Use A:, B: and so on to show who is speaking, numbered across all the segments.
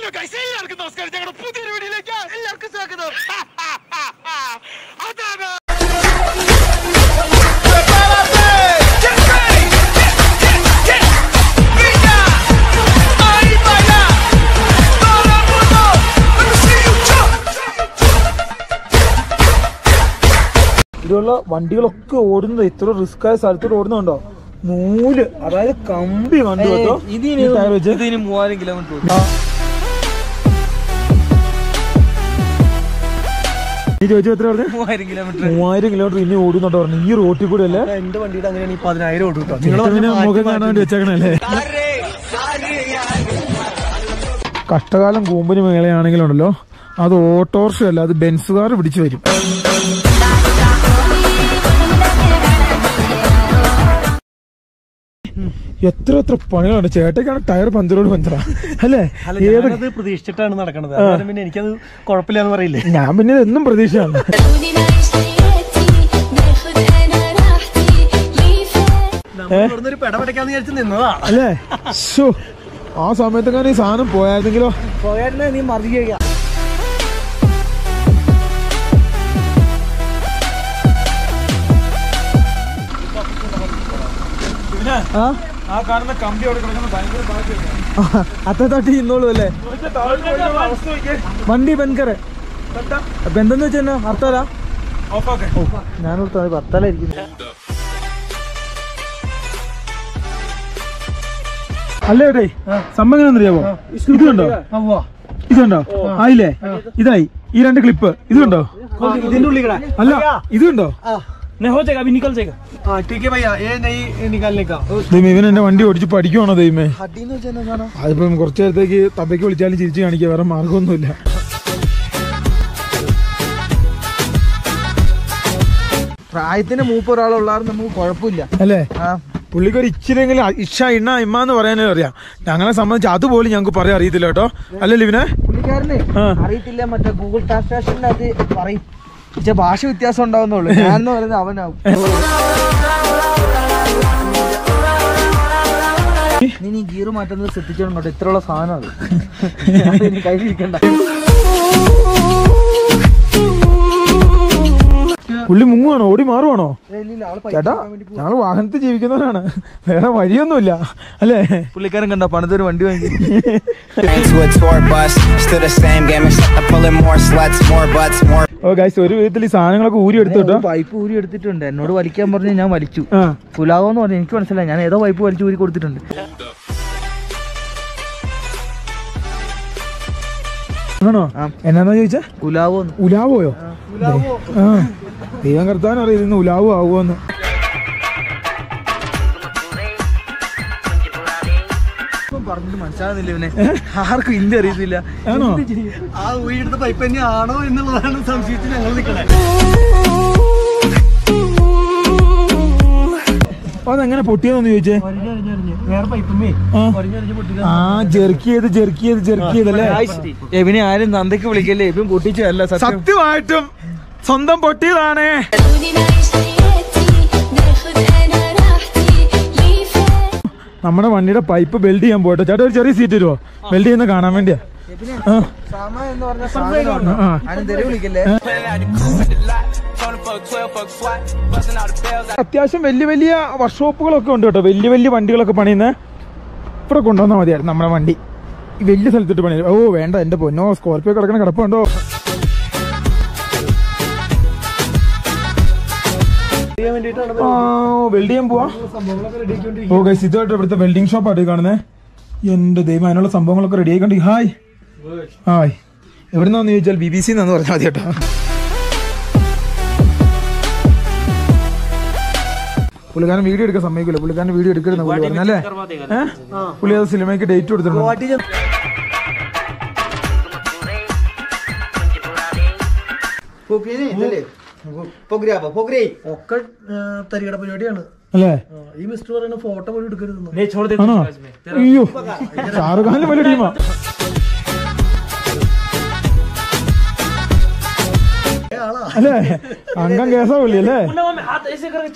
A: Hello guys എല്ലാവർക്കും നമസ്കാരം ഞങ്ങളുടെ പുതിയൊരു വീഡിയോയിലേക്ക് എല്ലാവർക്കും സ്വാഗതം അതാണ്
B: ഇതിലുള്ള വണ്ടികളൊക്കെ ഓടുന്നത് ഇത്ര റിസ്ക് ആയ സ്ഥലത്തോട് ഓടുന്നുണ്ടോ നൂല് അതായത് കമ്പി കണ്ടു കേട്ടോ ഈ ടയർ വെച്ച്
C: ഇതിന് മൂവായിരം കിലോമീറ്റർ
B: ആ. നീ ചോദിച്ചു എത്ര പറഞ്ഞു
C: മൂവായിരം കിലോമീറ്റർ
B: മൂവായിരം കിലോമീറ്റർ ഇനി ഓടുന്നുണ്ടോ പറഞ്ഞു ഈ റോട്ടിൽ കൂടെ അല്ലേ
C: എന്റെ വണ്ടിയുടെ അങ്ങനെയാണ് ഈ പതിനായിരം ഓടും കേട്ടോ
B: നിങ്ങൾ മുഖം കാണാൻ വേണ്ടി വെച്ചേക്കണല്ലേ കഷ്ടകാലം കൂമ്പിന് മേളയാണെങ്കിലുണ്ടല്ലോ അത് ഓട്ടോറിക്ഷ അല്ല അത് ബെൻസുകാർ പിടിച്ചു വരും എത്ര എത്ര പണികളുണ്ട് ചേട്ടയ്ക്കാണ് ടയർ പഞ്ചറോട് പഞ്ചറാ അല്ലേ
C: അല്ല
B: ഏത്
C: ഞാനത് പ്രതീക്ഷിച്ചിട്ടാണ് നടക്കണത് അന്നേരം പിന്നെ എനിക്കത് കുഴപ്പമില്ലാന്ന് പറയില്ലേ
B: ഞാൻ പിന്നെ എന്നും പ്രതീക്ഷയാണ്
D: خلوني نعيش حياتي ناخد انا راحتي ليه فات
C: നമ്മൾ ഇവിടുന്ന് ഒരു പെടപെടക്കാന്ന് വിചാരിച്ച് നിന്നതാ
B: അല്ലേ ശോ, ആ സമയത്തൊക്കെ ഈ സാധനം പോയായിരുന്നെങ്കിലോ
C: പോയാലേ നീ മറിയുക
B: ആ കാണുന്ന കമ്പി അവിടെ കിടക്കുന്ന ഭയങ്കര
C: അത്ത തട്ടി ഇന്നോളൂ അല്ലേ വണ്ടി ബെൻകറ് അപ്പൊ എന്തെന്ന് വെച്ചാ അർത്ഥല ഞാനോർത്ത് പത്തലായിരിക്കും
B: അല്ലേ ഏട്ടേ സംഭവം എങ്ങനെയാണെന്നറിയാമോ ഇത് കണ്ടോ ഇതുണ്ടോ ആയില്ലേ ഇതായി ഈ രണ്ട് ക്ലിപ്പ് ഇത് കണ്ടോ
C: ഇതിന്റെ ഉള്ളിൽ
B: അല്ല ഇത് കണ്ടോ
C: हो जाएगा अभी निकल जाएगा हाँ ठीक है भैया ये नहीं निकालने का
B: ദൈവം ഇവൻ എന്റെ വണ്ടി ഓടിച്ച് പഠിക്കുവാണോ ദൈവമേ
C: ഹഡ്ഡിന്ന് വെച്ചാൽ എന്താണ്
B: അതിപ്പം കുറച്ചു നേരത്തേക്ക് തപ്പയ്ക്ക് വിളിച്ചാലും ചിരിച്ചു കാണിക്കുക വേറെ മാർഗമൊന്നുമില്ല
C: പ്രായത്തിന് മൂപ്പ് ഒരാളുള്ളാരും നമുക്ക് കുഴപ്പമില്ല
B: അല്ലേ പുള്ളിക്ക് ഒരു ഇച്ചിരിയെങ്കിലും ഇഷ ഇണ്ണ ഇമ്മ എന്ന് പറയാനേ അറിയാം ഞങ്ങളെ സംബന്ധിച്ച് അതുപോലും ഞങ്ങൾക്ക് പറയാൻ അറിയത്തില്ല കേട്ടോ അല്ലേ ലിവിനെ
C: പുള്ളിക്കാരന്
B: ആ.
C: അറിയത്തില്ല മറ്റേ ഗൂഗിൾ ട്രാൻസ്ലേഷനിൽ അത് പറയും പക്ഷെ ഭാഷ വ്യത്യാസം ഉണ്ടാവുന്നുള്ളൂ ഞാൻ എന്ന് പറയുന്നത് അവനാവും നീ നീ ഗിയർ മാറ്റുന്നത് ശ്രദ്ധിച്ചോണ്ടോ ഇത്രയുള്ള സാധനം അത് ഇനി കയ്യിലിരിക്കണ്ട
B: പുള്ളി മുങ്ങുവാണോ ഓടി മാറുവാണോ ചേട്ടാ ഞങ്ങൾ വാഹനത്തിൽ ജീവിക്കുന്നവരാണ് വേറെ വഴിയൊന്നുമില്ല അല്ലേ
C: പുള്ളിക്കാരൻ കണ്ട പണിതൊരു വണ്ടി വാങ്ങി
E: to a tour bus. Still the same game, except I'm pulling more sluts, more butts, more.
B: Oh guys ഒരു വിധത്തിൽ ഈ സാധനങ്ങളൊക്കെ ഊരി എടുത്തു കേട്ടോ
C: പൈപ്പ് ഊരി എടുത്തിട്ടുണ്ട് എന്നോട് വലിക്കാൻ പറഞ്ഞ് ഞാൻ വലിച്ചു
B: ആ
C: പുലാവോ എന്ന് പറഞ്ഞു എനിക്ക് മനസ്സിലായി ഞാൻ ഏതോ പൈപ്പ് വലിച്ചു ഊരി കൊടുത്തിട്ടുണ്ട്
B: ആണോ
C: ആ.
B: എന്നാന്നാ ചോദിച്ചാ
C: പുലാവോ
B: ഉലാവോയോ ആ ദൈവം കർത്താൻ അറിയാം ഇന്ന് ഉലാവോ ആവുമോന്ന്
C: പറഞ്ഞിട്ട് മനസ്സിലാകുന്നില്ല ഇവനെ ആർക്കും ഇന്ത്യ അറിയത്തില്ല
B: ആണോ
C: ആ ഊരിയെടുത്ത പൈപ്പ് തന്നെ ആണോ എന്നുള്ളതാണ് സംശയിച്ച് ഞങ്ങൾ നിൽക്കണേ
B: അപ്പൊ അതെങ്ങനെ പൊട്ടിയെന്നൊന്ന് ചോദിച്ചേ
C: വേറെ പൈപ്പമ്മേ
B: ആ ആ ജെർക്ക് ചെയ്ത് ജെർക്ക് ചെയ്ത് ജെർക്ക് ചെയ്തല്ലേ
C: എബിനെ ആരും നന്ദയ്ക്ക് വിളിക്കല്ലേ എബിൻ പൊട്ടിച്ചു അല്ല സത്യം
B: സത്യമായിട്ടും സ്വന്തം പൊട്ടിയതാണേ
D: خلوني نعيش حياتي ناخد انا راحتي ليه فات
B: നമ്മുടെ വണ്ടിയുടെ പൈപ്പ് ബെൽഡ് ചെയ്യാൻ പോട്ടെ ചേട്ടാ ഒരു ചെറിയ സീറ്റ് തരുമോ ബെൽഡ് ചെയ്യുന്ന കാണാൻ വേണ്ടിയാ ആ,
C: സാമ എന്ന് പറഞ്ഞ സാധനമാണ്
B: ആ.
C: ആരും തെറി വിളിക്കല്ലേ
B: അത്യാവശ്യം വലിയ വലിയ വർക്ക്ഷോപ്പുകളൊക്കെ ഉണ്ട് കേട്ടോ വലിയ വലിയ വണ്ടികളൊക്കെ പണിയുന്ന ഇവിടെ കൊണ്ടുവന്നാൽ മതിയായിരുന്നു നമ്മുടെ വണ്ടി ഈ വലിയ സ്ഥലത്തിട്ട് പണി ഓ വേണ്ട എന്റെ പൊന്നോ സ്കോർപ്പിയോ കിടക്കണ കിടപ്പുണ്ടോ ആ വെൽഡ് ചെയ്യാൻ പോവാ ഓ ഗൈസ് ഇതായിട്ട് ഇവിടുത്തെ വെൽഡിംഗ് ഷോപ്പ് ആയിട്ട് കാണുന്നേ എന്റെ ദൈവം അതിനുള്ള സംഭവങ്ങളൊക്കെ റെഡി ആയിക്കൊണ്ട് ഹായ് ഹായ് എവിടുന്നാന്ന് ചോദിച്ചാൽ ബി ബി സി എന്നാന്ന് പറഞ്ഞാൽ മതി കേട്ടോ പുള്ളിക്കാരൻ വീഡിയോ എടുക്കാൻ സമ്മതിക്കില്ല പുള്ളിക്കാരൻ വീഡിയോ എടുക്കരുന്ന പുള്ളി പറഞ്ഞല്ലേ ഏഹ് പുള്ളി അത് സിനിമയ്ക്ക് ഡേറ്റ് കൊടുത്തിട്ടുണ്ട്
C: ഒക്കെ തരികട പരിപാടിയാണ്
B: അല്ലേ
C: ഈ മിസ്റ്റർ പറയുന്ന ഫോട്ടോ പോലും എടുക്കരുത്
B: ആണോ അയ്യോ ഷാറുഖ് ഖാനിന് വലിയ ടീമാ അല്ലേ അംഗം കേസാവില്ലേ അല്ലേ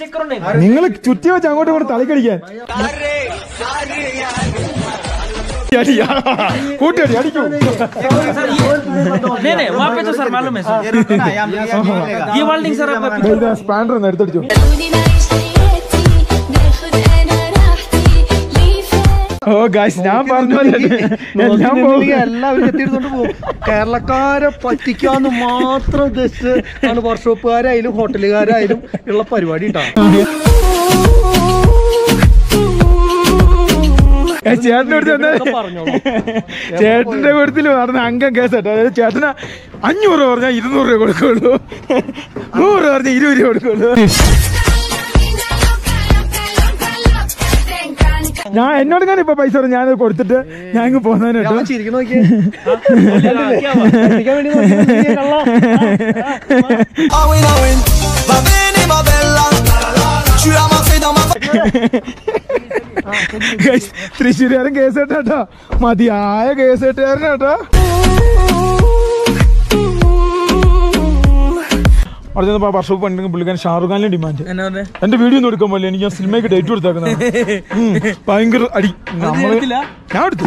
B: നിങ്ങൾ ചുറ്റി വെച്ച് അങ്ങോട്ടും ഇങ്ങോട്ട് തളിക്കടിക്കാൻ അടിയാ. കൂട്ടടി അടിക്കൂ
F: नहीं नहीं वहाँ पे तो सर मालूम है सर ये वेल्डिंग सर आपका
B: ദേ, ഇതാ സ്പാൻഡർ ഒന്ന് എടുത്തടിച്ചു
D: خلوني نعيش حياتي ناخد انا راحتي ليه فات
B: ഓ ഗായ്സ് ഞാൻ പറഞ്ഞ പോലെ തന്നെ എല്ലാം പോകും
C: നോക്കിയിട്ടുണ്ടെങ്കിൽ എല്ലാവരും കെട്ടിയെടുത്തോണ്ട് പോകും കേരളക്കാരെ പറ്റിക്കാന്ന് മാത്രം ഉദ്ദേശിച്ച് ആണ് വർക്ക്ഷോപ്പുകാരായാലും ഹോട്ടലുകാരായാലും ഉള്ള പരിപാടി ഉണ്ടാവും
B: ഏ, ചേട്ടന്റെ അടുത്ത് തന്നെ ചേട്ടന്റെ കൂട്ടത്തിൽ നടന്ന അംഗം കേസാട്ടോ അതായത് ചേട്ടന് അഞ്ഞൂറ് പറഞ്ഞാൽ ഇരുന്നൂറ് രൂപ കൊടുക്കുള്ളൂ നൂറ് പറഞ്ഞാൽ ഇരുപത് രൂപ കൊടുക്കുള്ളൂ ഞാൻ എന്നോട് ഞാൻ ഇപ്പൊ പൈസ പറഞ്ഞു ഞാനത് കൊടുത്തിട്ട് ഞാൻ ഇങ്ങ് പോകുന്നതിന് കേട്ടോ
C: ഞാൻ ചിരിക്കണ നോക്കിയേ പറ്റിക്കാൻ വേണ്ടി നോക്കിയതാ, കള്ളാ.
G: Ah oui, ah oui, va bene, ma bella. Tu as marqué dans ma
B: Guys, തൃശ്ശൂരുകാരൻ കേസ് കേട്ടോ മതിയായ കേസ് കേട്ടുകാരൻ കേട്ടോ അവിടെ വർഷം പണ്ടെങ്കിൽ പുള്ളിക്കാരൻ ഷാറുഖ് ഖാനിലെ ഡിമാൻഡ് എന്റെ വീഡിയോ ഒന്നും എടുക്കാൻ പോലെ എനിക്ക് സിനിമയ്ക്ക് ഡേറ്റ് കൊടുത്തേക്കുന്ന ഭയങ്കര അടി നമ്മള് ഞാൻ എടുത്തു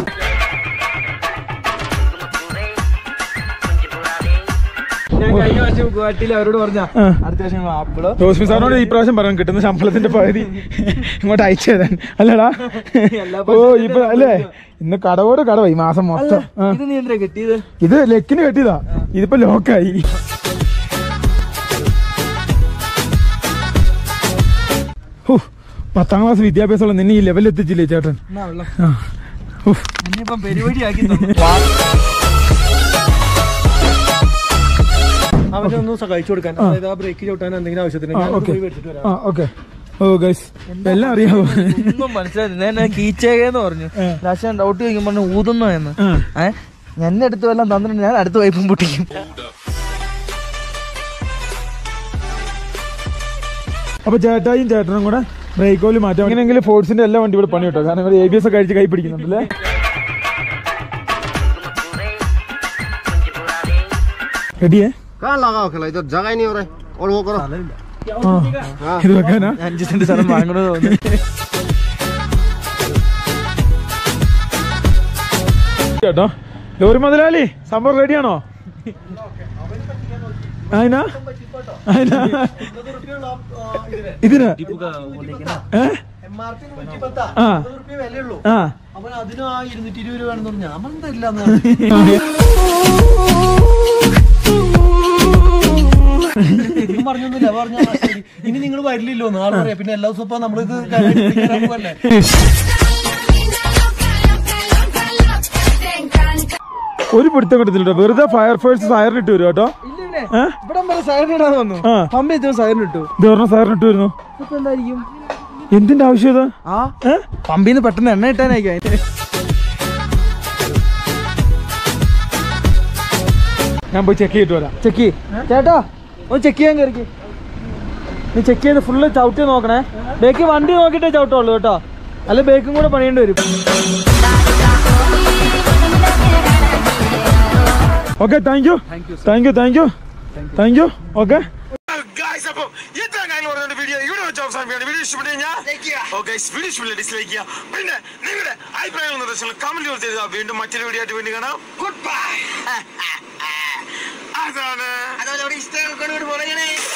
C: ഞാൻ കഴിഞ്ഞ വർഷം ഗുവാഹട്ടിയിൽ അവരോട് പറഞ്ഞ
B: ആ.
C: അടുത്ത വർഷം ഞങ്ങൾ ആപ്പിള്
B: റോസ്മി സാറിനോട് ഈ പ്രാവശ്യം പറയാൻ കിട്ടുന്ന ശമ്പളത്തിന്റെ പകുതി ഇങ്ങോട്ട് അയച്ചു തരാൻ അല്ലടാ ഓ ഇപ്പൊ അല്ലേ ഇന്ന് കടവോട് കടവായി ഈ മാസം മൊത്തം ആ.
C: ഇത് നീ എന്തിനാ കെട്ടിയത്
B: ഇത് ലെക്കിന് കെട്ടിയതാ ഇതിപ്പോ ലോക്കായി ഹൂ, പത്താം ക്ലാസ് വിദ്യാഭ്യാസമുള്ള നിന്നെ ഈ ലെവലിൽ എത്തിച്ചില്ലേ ചേട്ടൻ
C: എന്നാ വെള്ളം
B: ആ. ഹൂ.
C: ഇനിയിപ്പം പരിപാടിയാക്കി അവനൊന്നും സഹായിച്ചു കൊടുക്കാൻ അതായത് ആ ബ്രേക്ക് ചവിട്ടാൻ എന്തെങ്കിലും ആവശ്യത്തിന്
B: ആ
C: ഞാൻ
B: ഓക്കെ
C: പോയി മേടിച്ചിട്ട് വരാം
B: ആ ഓക്കെ ഓ ഗൈസ് എല്ലാം അറിയാമോ
C: ഒന്നും മനസ്സിലായില്ല ഞാൻ കീച്ചേന്ന് പറഞ്ഞു ലാസ്റ്റ് ഞാൻ ഡൗട്ട് ചോദിക്കും പറഞ്ഞു ഊതുന്നോ എന്ന്
B: ആ.
C: ഏഹ് എന്നെ അടുത്ത് വല്ലതും തന്നിട്ട് ഞാൻ അടുത്ത വൈപ്പും പൊട്ടിക്കും
B: അപ്പൊ ചേട്ടായും ചേട്ടനും കൂടെ ബ്രേക്ക് ഓയിൽ മാറ്റാം അങ്ങനെയെങ്കിലും ഫോഴ്സിന്റെ എല്ലാ വണ്ടി ഇവിടെ പണി കിട്ടോ കാരണം ഇവർ എ ബി എസ് ഒക്കെ അടിച്ച് കൈ പിടിക്കുന്നുണ്ടല്ലേ റെഡിയേ
A: कहाँ लगाओ खेला इधर जगह ही नहीं हो रहा है और वो करो
B: ആ ഇത് വെക്കാനാ
C: അഞ്ച് സെന്റ് സ്ഥലം വാങ്ങണമെന്ന് തോന്നുന്നു
B: കേട്ടോ ലോറി മുതലാളി സംഭവം റെഡിയാണോ അതിനാ അതിനാ ഇതിന് ഏ? ആ
C: വിലയുള്ളൂ
B: ആ
C: അവൻ അതിനും ആ ഇരുന്നൂറ്റി ഇരുപത് രൂപ വേണമെന്ന് പറഞ്ഞു അവൻ എന്താ ഇല്ലാന്ന് പറഞ്ഞൊന്നുമില്ല പറഞ്ഞ ഇനി നിങ്ങൾ വരില്ലല്ലോ നാളെ പറയാം പിന്നെ എല്ലാ ദിവസവും ഇപ്പൊ നമ്മളിത് പോകല്ലേ
B: ഒരു പിടുത്തം കിട്ടത്തില്ല വെറുതെ ഫയർഫോഴ്സ് സയറിനിട്ട് വരും കേട്ടോ ഏ?
C: ഇവിടെ വരെ സൈറൻ ഇടാന്ന് വന്നു
B: ആ
C: പമ്പ ഏറ്റവും സൈറൻ ഇട്ടു
B: ഇത് പറഞ്ഞ സയറിനിട്ട് വരുന്നു
C: ഇപ്പൊ എന്തായിരിക്കും
B: എന്തിന്റെ ആവശ്യം ഇത്
C: ആ
B: ഏ?
C: പമ്പിന്ന് പെട്ടെന്ന് എണ്ണ ഇട്ടാനായിരിക്കും
B: ഞാൻ പോയി ചെക്ക് ചെയ്തിട്ട് വരാം
C: ചെക്ക് ചേട്ടാ ഒന്ന് ചെക്ക് ചെയ്യാൻ കയറിക്ക് നീ ചെക്ക് ചെയ്ത് ഫുള്ള് ചവിട്ടി നോക്കണേ ബേക്ക് വണ്ടി നോക്കിയിട്ടേ ചവിട്ടുള്ളൂ കേട്ടോ അല്ല ബേക്കും കൂടെ പണിയേണ്ടി വരും
B: okay thank you thank you thank you thank you okay
A: guys അപ്പം ഇത്ര കാര്യങ്ങൾ പറഞ്ഞ വീഡിയോ ഇവിടെ വെച്ച് അവസാനിപ്പിക്കുകയാണ് വീഡിയോ ഇഷ്ടപ്പെട്ടു കഴിഞ്ഞാൽ ഓ ഗൈസ് വീഡിയോ ഇഷ്ടപ്പെട്ടില്ല ഡിസ്ലൈക്ക് ചെയ്യുക പിന്നെ നിങ്ങളുടെ അഭിപ്രായങ്ങൾ നിർദ്ദേശങ്ങൾ കമന്റ് ചെയ്ത് വീണ്ടും മറ്റൊരു വീഡിയോ ആയിട്ട് വീണ്ടും കാണാം ഗുഡ് ബൈ അതാണ് അതോടെ ഇഷ്ടം കൊണ്ട് പറയണേ